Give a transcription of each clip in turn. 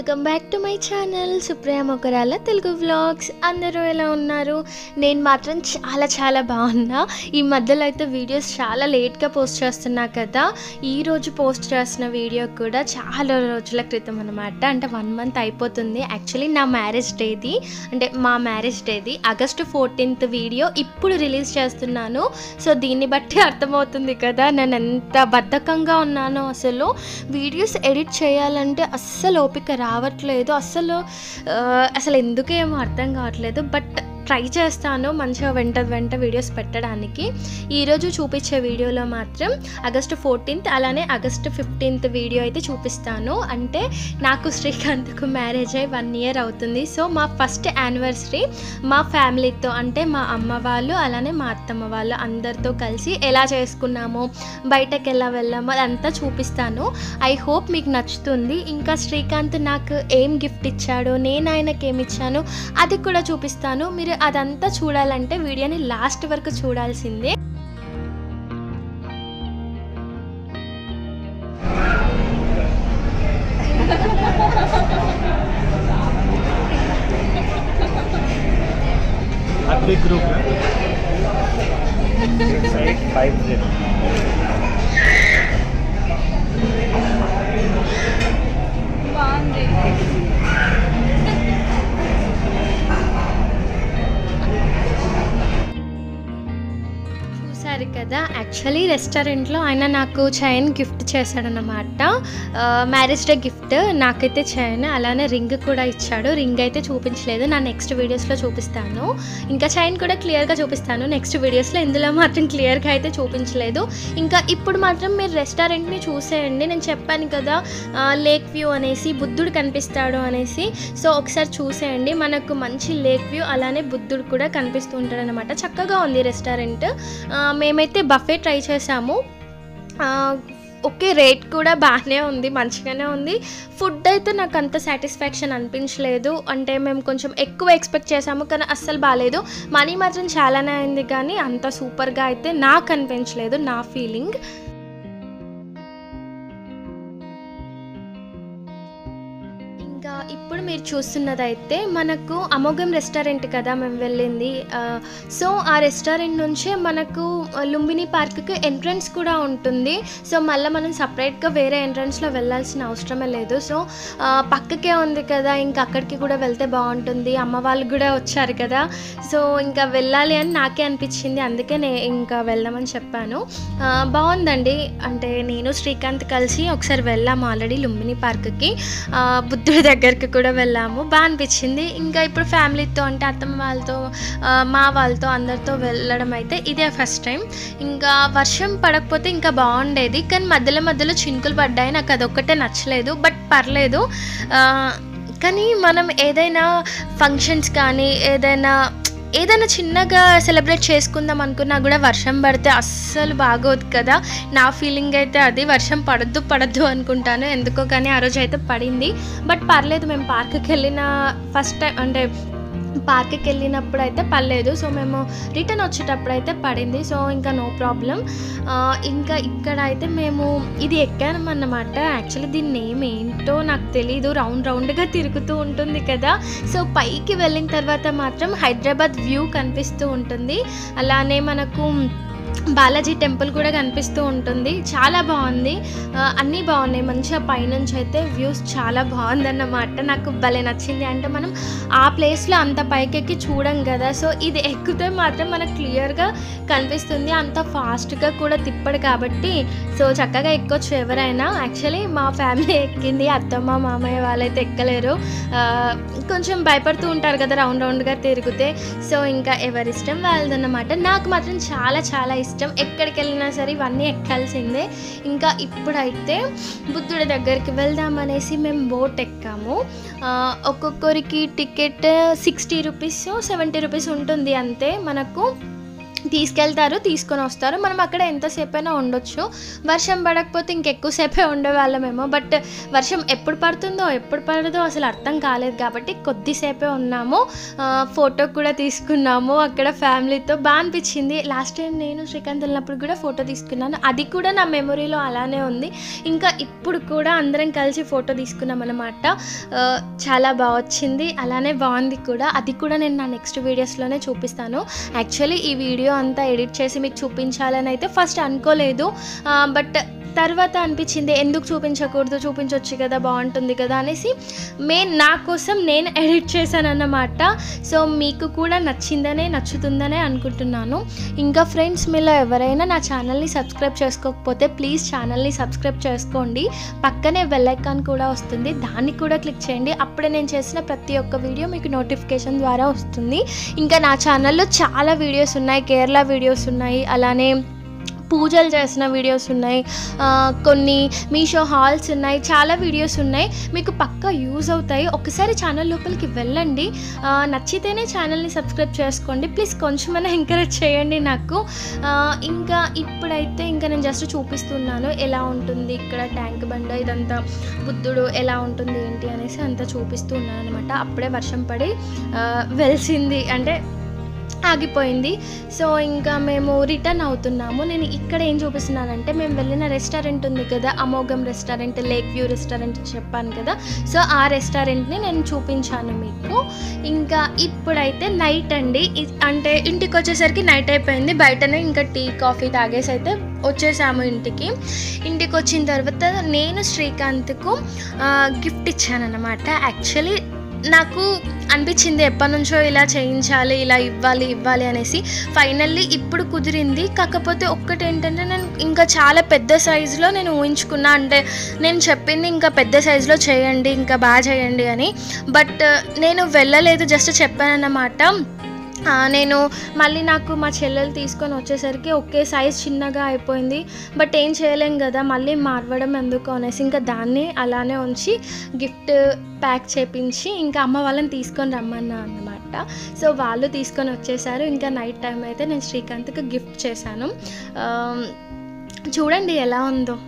Welcome back to my channel Supriya Mokarala Telugu vlogs అందరూ ఎలా ఉన్నారు నేను మాత్రం చాలా చాలా బాగున్నా ఈ మధ్యలో అయితే వీడియోస్ చాలా లేట్గా పోస్ట్ చేస్తున్నా కదా ఈ రోజు పోస్ట్ చేసిన వీడియో కూడా చాలా రోజుల క్రితం అనమాట అంటే వన్ మంత్ అయిపోతుంది యాక్చువల్లీ నా మ్యారేజ్ డేది అంటే మా మ్యారేజ్ డేది ఆగస్టు ఫోర్టీన్త్ వీడియో ఇప్పుడు రిలీజ్ చేస్తున్నాను సో దీన్ని బట్టి అర్థమవుతుంది కదా నేను ఎంత బద్ధకంగా ఉన్నానో అసలు వీడియోస్ ఎడిట్ చేయాలంటే అస్సలు ఓపిక రావట్లేదు అస్సలు ఆ, అసలు ఎందుకేమో అర్థం కావట్లేదు బట్ ట్రై చేస్తాను మంచిగా వెంట వెంట వీడియోస్ పెట్టడానికి ఈరోజు చూపించే వీడియోలో మాత్రం ఆగస్టు ఫోర్టీన్త్ అలానే ఆగస్టు ఫిఫ్టీన్త్ వీడియో అయితే చూపిస్తాను అంటే నాకు శ్రీకాంత్కు మ్యారేజ్ అయ్యి వన్ ఇయర్ అవుతుంది సో మా ఫస్ట్ యానివర్సరీ మా ఫ్యామిలీతో అంటే మా అమ్మ వాళ్ళు అలానే మా అత్తమ్మ వాళ్ళు అందరితో కలిసి ఎలా చేసుకున్నాము బయటకు ఎలా వెళ్ళామో అదంతా చూపిస్తాను ఐ హోప్ మీకు నచ్చుతుంది ఇంకా శ్రీకాంత్ నాకు ఏం గిఫ్ట్ ఇచ్చాడో నేను ఆయనకి ఏమి ఇచ్చాను అది కూడా చూపిస్తాను మీరు అదంతా చూడాలంటే వీడియోని లాస్ట్ వరకు చూడాల్సిందే Ethnic group. Six eight five zero. చూసారు కదా యాక్చువల్లీ రెస్టారెంట్లో ఆయన నాకు చైన్ గిఫ్ట్ చేశాడనమాట మ్యారేజ్ డే గిఫ్ట్ నాకైతే చైన్ అలానే రింగ్ కూడా ఇచ్చాడు రింగ్ అయితే చూపించలేదు నా నెక్స్ట్ వీడియోస్లో చూపిస్తాను ఇంకా చైన్ కూడా క్లియర్గా చూపిస్తాను నెక్స్ట్ వీడియోస్లో ఇందులో మాత్రం క్లియర్గా అయితే చూపించలేదు ఇంకా ఇప్పుడు మాత్రం మీరు రెస్టారెంట్ని చూసేయండి నేను చెప్పాను కదా లేక్ వ్యూ అనేసి బుద్ధుడు కనిపిస్తాడు అనేసి సో ఒకసారి చూసేయండి మనకు మంచి లేక్ వ్యూ అలానే బుద్ధుడు కూడా కనిపిస్తూ ఉంటాడు అనమాట చక్కగా ఉంది రెస్టారెంట్ ఆ, మేమైతే బఫే ట్రై చేసాము ఆ, ఓకే రేట్ కూడా బాగానే ఉంది మంచిగానే ఉంది ఫుడ్ అయితే నాకు అంత సాటిస్ఫాక్షన్ అనిపించలేదు అంటే మేము కొంచెం ఎక్కువ ఎక్స్పెక్ట్ చేసాము కానీ అస్సలు బాగాలేదు మనీ మాత్రం చాలానే అయింది కానీ అంత సూపర్గా అయితే నాకు అనిపించలేదు నా ఫీలింగ్ ఇంకా ఇప్పుడు మీరు చూస్తున్నదైతే మనకు అమోఘం రెస్టారెంట్ కదా మేము వెళ్ళింది ఆ, సో ఆ రెస్టారెంట్ నుంచే మనకు ఆ, లుంబిని పార్క్కి ఎంట్రన్స్ కూడా ఉంటుంది సో మళ్ళీ మనం సపరేట్గా వేరే ఎంట్రన్స్లో వెళ్ళాల్సిన అవసరమే లేదు సో ఆ, పక్కకే ఉంది కదా ఇంకా అక్కడికి కూడా వెళ్తే బాగుంటుంది అమ్మ వాళ్ళు కూడా వచ్చారు కదా సో ఇంకా వెళ్ళాలి అని నాకే అనిపించింది అందుకే నే ఇంకా వెళ్దామని చెప్పాను ఆ, బాగుందండి అంటే నేను శ్రీకాంత్ కలిసి ఒకసారి వెళ్ళాము ఆల్రెడీ లుంబిని పార్క్కి ఆ, బుద్ధుడి దగ్గరికి కూడా వెళ్ళాము బాగా అనిపించింది ఇంకా ఇప్పుడు ఫ్యామిలీతో అంటే అత్తమ్మ వాళ్ళతో ఆ, మా వాళ్ళతో అందరితో వెళ్ళడం అయితే ఇదే ఫస్ట్ టైం ఇంకా వర్షం పడకపోతే ఇంకా బాగుండేది కానీ మధ్యలో మధ్యలో చినుకులు పడ్డాయి నాకు అదొక్కటే నచ్చలేదు బట్ పర్లేదు ఆ, కానీ మనం ఏదైనా ఫంక్షన్స్ కానీ ఏదైనా ఏదైనా చిన్నగా సెలబ్రేట్ చేసుకుందాం అనుకున్నా కూడా వర్షం పడితే అస్సలు బాగోదు కదా నా ఫీలింగ్ అయితే అది వర్షం పడద్దు పడద్దు అనుకుంటాను ఎందుకో కానీ ఆ రోజు అయితే పడింది బట్ పర్లేదు మేము పార్క్కి వెళ్ళిన ఫస్ట్ టైం అంటే పార్క్కి వెళ్ళినప్పుడు అయితే పర్లేదు సో మేము రిటర్న్ వచ్చేటప్పుడు అయితే పడింది సో ఇంకా నో ప్రాబ్లం ఇంకా ఇక్కడ అయితే మేము ఇది ఎక్కామన్నమాట యాక్చువల్లీ దీని నేమ్ ఏంటో నాకు తెలీదు రౌండ్ రౌండ్గా తిరుగుతూ ఉంటుంది కదా సో పైకి వెళ్ళిన తర్వాత మాత్రం హైదరాబాద్ వ్యూ కనిపిస్తూ ఉంటుంది అలానే మనకు బాలాజీ టెంపుల్ కూడా కనిపిస్తూ ఉంటుంది చాలా బాగుంది ఆ, అన్నీ బాగున్నాయి మంచిగా పైనుంచి అయితే వ్యూస్ చాలా బాగుందన్నమాట నాకు భలే నచ్చింది అంటే మనం ఆ ప్లేస్లో అంత పైకెక్కి చూడం కదా సో ఇది ఎక్కితే మాత్రం మనకు క్లియర్గా కనిపిస్తుంది అంత ఫాస్ట్గా కూడా తిప్పడు కాబట్టి సో చక్కగా ఎక్కొచ్చు ఎవరైనా యాక్చువల్లీ మా ఫ్యామిలీ ఎక్కింది అత్తమ్మ మామయ్య వాళ్ళైతే ఎక్కలేరు ఆ, కొంచెం భయపడుతూ ఉంటారు కదా రౌండ్ రౌండ్గా తిరిగితే సో ఇంకా ఎవరిష్టం వాళ్ళదన్నమాట నాకు మాత్రం చాలా చాలా ఇష్టం ఎక్కడికి వెళ్ళినా సరే ఇవన్నీ ఎక్కాల్సిందే ఇంకా ఇప్పుడైతే బుద్ధుడి దగ్గరికి వెళ్దామనేసి మేము బోట్ ఎక్కాము ఆ, ఒక్కొక్కరికి ticket sixty rupees seventy rupees ఉంటుంది అంతే మనకు తీసుకెళ్తారు తీసుకొని వస్తారు మనం అక్కడ ఎంతసేపు అయినా ఉండొచ్చు వర్షం పడకపోతే ఇంకెక్కువసేపే ఉండేవాళ్ళమేమో బట్ వర్షం ఎప్పుడు పడుతుందో ఎప్పుడు పడదో అసలు అర్థం కాలేదు కాబట్టి కొద్దిసేపే ఉన్నాము ఆ, ఫోటో కూడా తీసుకున్నాము అక్కడ ఫ్యామిలీతో బాగా అనిపించింది లాస్ట్ టైం నేను శ్రీకాంత్ వెళ్ళినప్పుడు కూడా ఫోటో తీసుకున్నాను అది కూడా నా మెమొరీలో అలానే ఉంది ఇంకా ఇప్పుడు కూడా అందరం కలిసి ఫోటో తీసుకున్నాం అనమాట చాలా బాగా వచ్చింది అలానే బాగుంది కూడా అది కూడా నేను నా నెక్స్ట్ వీడియోస్లోనే చూపిస్తాను యాక్చువల్లీ ఈ వీడియో అంతా ఎడిట్ చేసి మీకు చూపించాలని అయితే ఫస్ట్ అనుకోలేదు బట్ తర్వాత అనిపించింది ఎందుకు చూపించకూడదు చూపించవచ్చు కదా బాగుంటుంది కదా అనేసి మెయిన్ నా కోసం నేను ఎడిట్ చేశాను అన్నమాట సో మీకు కూడా నచ్చిందనే నచ్చుతుందనే అనుకుంటున్నాను ఇంకా ఫ్రెండ్స్ మీలో ఎవరైనా నా ఛానల్ని సబ్స్క్రైబ్ చేసుకోకపోతే ప్లీజ్ ఛానల్ని సబ్స్క్రైబ్ చేసుకోండి పక్కనే బెల్ ఐకాన్ కూడా వస్తుంది దాన్ని కూడా క్లిక్ చేయండి అప్పుడే నేను చేసిన ప్రతి ఒక్క వీడియో మీకు నోటిఫికేషన్ ద్వారా వస్తుంది ఇంకా నా ఛానల్లో చాలా వీడియోస్ ఉన్నాయి కేరళ వీడియోస్ ఉన్నాయి అలానే పూజలు చేసిన వీడియోస్ ఉన్నాయి ఆ, కొన్ని మీషో హాల్స్ ఉన్నాయి చాలా వీడియోస్ ఉన్నాయి మీకు పక్కా యూజ్ అవుతాయి ఒకసారి ఛానల్ లోపలికి వెళ్ళండి ఆ, నచ్చితేనే ఛానల్ని సబ్స్క్రైబ్ చేసుకోండి ప్లీజ్ కొంచెమైనా ఎంకరేజ్ చేయండి నాకు ఆ, ఇంకా ఇప్పుడైతే ఇంకా నేను జస్ట్ చూపిస్తున్నాను ఎలా ఉంటుంది ఇక్కడ ట్యాంక్ బండ ఇదంతా బుద్ధుడు ఎలా ఉంటుంది ఏంటి అనేసి అంతా చూపిస్తూ ఉన్నాను అనమాట అప్పుడే వర్షం పడి ఆ, వెలిసింది అంటే ఆగిపోయింది సో ఇంకా మేము రిటర్న్ అవుతున్నాము నేను ఇక్కడ ఏం చూపిస్తున్నానంటే మేము వెళ్ళిన రెస్టారెంట్ ఉంది కదా అమోఘం రెస్టారెంట్ లేక్ వ్యూ రెస్టారెంట్ చెప్పాను కదా సో ఆ రెస్టారెంట్ని నేను చూపించాను మీకు ఇంకా ఇప్పుడైతే నైట్ అండి ఇ- అంటే ఇంటికి వచ్చేసరికి నైట్ అయిపోయింది బయటనే ఇంకా టీ కాఫీ తాగేసి అయితే వచ్చేసాము ఇంటికి ఇంటికి వచ్చిన తర్వాత నేను శ్రీకాంత్కు గిఫ్ట్ ఇచ్చానన్నమాట యాక్చువల్లీ నాకు అనిపించింది ఎప్పటి నుంచో ఇలా చేయించాలి ఇలా ఇవ్వాలి ఇవ్వాలి అనేసి ఫైనల్లీ ఇప్పుడు కుదిరింది కాకపోతే ఒక్కటి ఏంటంటే నేను ఇంకా చాలా పెద్ద సైజులో నేను ఊహించుకున్నా అంటే నేను చెప్పింది ఇంకా పెద్ద సైజులో చేయండి ఇంకా బాగా చేయండి అని బట్ నేను వెళ్ళలేదు జస్ట్ చెప్పానన్నమాట ఆ, నేను మళ్ళీ నాకు మా చెల్లెలు తీసుకొని వచ్చేసరికి ఒకే సైజ్ చిన్నగా అయిపోయింది బట్ ఏం చేయలేం కదా మళ్ళీ మార్వడం ఎందుకు అనేసి ఇంకా దాన్ని అలానే ఉంచి గిఫ్ట్ ప్యాక్ చేపించి ఇంకా అమ్మ వాళ్ళని తీసుకొని రమ్మన్నా అన్నమాట సో వాళ్ళు తీసుకొని వచ్చేసారు ఇంకా నైట్ టైం అయితే నేను శ్రీకాంత్కి గిఫ్ట్ చేశాను ఆ, చూడండి ఎలా ఉందో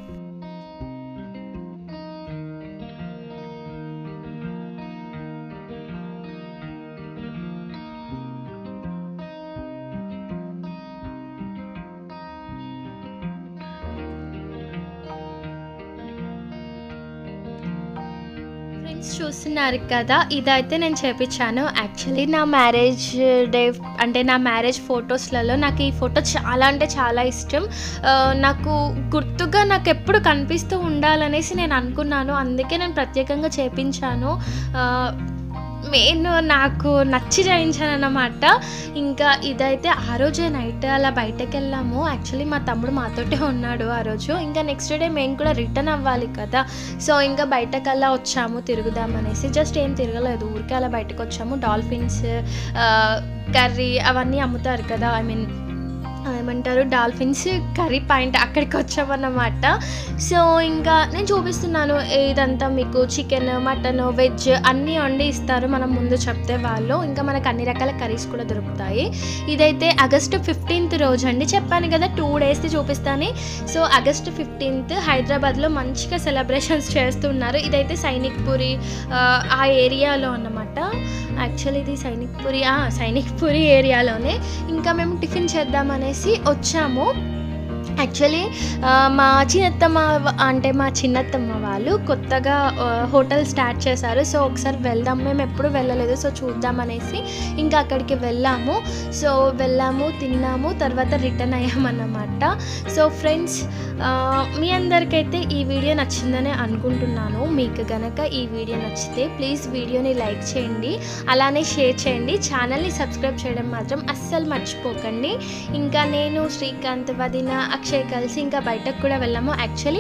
ఫ్రెండ్స్ చూస్తున్నారు కదా ఇదైతే నేను చేపించాను యాక్చువల్లీ నా మ్యారేజ్ డే అంటే నా మ్యారేజ్ ఫొటోస్లలో నాకు ఈ ఫోటో చాలా అంటే చాలా ఇష్టం ఆ, నాకు గుర్తుగా నాకు ఎప్పుడు కనిపిస్తూ ఉండాలనేసి నేను అనుకున్నాను అందుకే నేను ప్రత్యేకంగా చేపించాను ఆ, మెయిన్ నాకు నచ్చి చేయించాను అన్నమాట ఇంకా ఇదైతే ఆ రోజే నైట్ అలా బయటకు వెళ్ళాము యాక్చువల్లీ మా తమ్ముడు మాతోటే ఉన్నాడు ఆ రోజు ఇంకా నెక్స్ట్ డే మేము కూడా రిటర్న్ అవ్వాలి కదా సో ఇంకా బయటకు అలా వచ్చాము తిరుగుదాం అనేసి జస్ట్ ఏం తిరగలేదు ఊరికే అలా బయటకు వచ్చాము డాల్ఫిన్స్ కర్రీ అవన్నీ అమ్ముతారు కదా ఐ మీన్ ఏమంటారు డాల్ఫిన్స్ కర్రీ పాయింట్ అక్కడికి వచ్చామన్నమాట సో ఇంకా నేను చూపిస్తున్నాను ఇదంతా మీకు చికెన్ మటన్ వెజ్ అన్నీ వండి ఇస్తారు మనం ముందు చెప్తే వాళ్ళు ఇంకా మనకు అన్ని రకాల కర్రీస్ కూడా దొరుకుతాయి ఇదైతే ఆగస్టు ఫిఫ్టీన్త్ రోజు అండి చెప్పాను కదా టూ డేస్ది చూపిస్తాను సో ఆగస్టు ఫిఫ్టీన్త్ హైదరాబాద్లో మంచిగా సెలబ్రేషన్స్ చేస్తున్నారు ఇదైతే సైనిక్ పురి ఆ, ఆ ఏరియాలో అన్నమాట యాక్చువల్లీ ఇది సైనిక్ పురి ఆ, సైనిక్ పురి ఏరియాలోనే ఇంకా మేము టిఫిన్ చేద్దాం అనేసి వచ్చాము యాక్చువల్లీ ఆ, మా చిన్నత్తమ్మ వ- అంటే మా చిన్నత్తమ్మ వాళ్ళు కొత్తగా ఆ, హోటల్ స్టార్ట్ చేశారు సో ఒకసారి వెళ్దాం మేము ఎప్పుడు వెళ్ళలేదు సో చూద్దాం అనేసి ఇంకా అక్కడికి వెళ్ళాము సో వెళ్ళాము తిన్నాము తర్వాత రిటర్న్ అయ్యామన్నమాట సో ఫ్రెండ్స్ ఆ, మీ అందరికైతే ఈ వీడియో నచ్చిందని అనుకుంటున్నాను మీకు గనక ఈ వీడియో నచ్చితే ప్లీజ్ వీడియోని లైక్ చేయండి అలానే షేర్ చేయండి ఛానల్ని సబ్స్క్రైబ్ చేయడం మాత్రం అస్సలు మర్చిపోకండి ఇంకా నేను శ్రీకాంత్ వదిన అక్షయ్ కలిసి ఇంకా బయటకు కూడా వెళ్ళాము యాక్చువల్లీ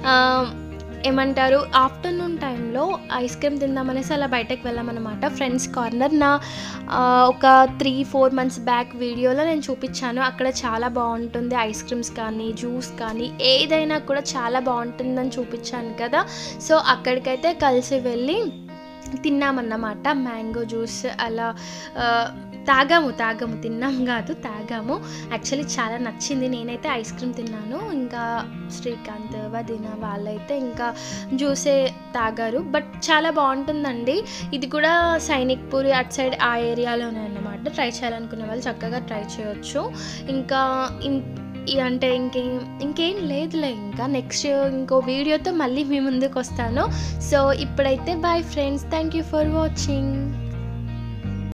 ఏమంటారు ఆఫ్టర్నూన్ టైంలో ఐస్ క్రీమ్ తిందామనేసి అలా బయటకు వెళ్ళామన్నమాట ఫ్రెండ్స్ కార్నర్ నా ఆ, ఒక త్రీ ఫోర్ మంత్స్ బ్యాక్ వీడియోలో నేను చూపించాను అక్కడ చాలా బాగుంటుంది ఐస్ క్రీమ్స్ కానీ జ్యూస్ కానీ ఏదైనా కూడా చాలా బాగుంటుందని చూపించాను కదా సో అక్కడికైతే కలిసి వెళ్ళి తిన్నామన్నమాట మ్యాంగో జ్యూస్ అలా ఆ, తాగాము తాగాము తిన్నాం కాదు తాగాము యాక్చువల్లీ చాలా నచ్చింది నేనైతే ఐస్ క్రీమ్ తిన్నాను ఇంకా శ్రీకాంత్ వదిన వాళ్ళైతే ఇంకా జ్యూసే తాగారు బట్ చాలా బాగుంటుందండి ఇది కూడా సైనిక్ పూరి అటు సైడ్ ఆ ఏరియాలోనే అన్నమాట ట్రై చేయాలనుకునే వాళ్ళు చక్కగా ట్రై చేయొచ్చు ఇంకా ఇం- ఈ అంటే ఇంకేం ఇంకేం లేదులే ఇంకా నెక్స్ట్ ఇంకో వీడియోతో మళ్ళీ మీ ముందుకు వస్తాను సో ఇప్పుడైతే bye friends thank you for watching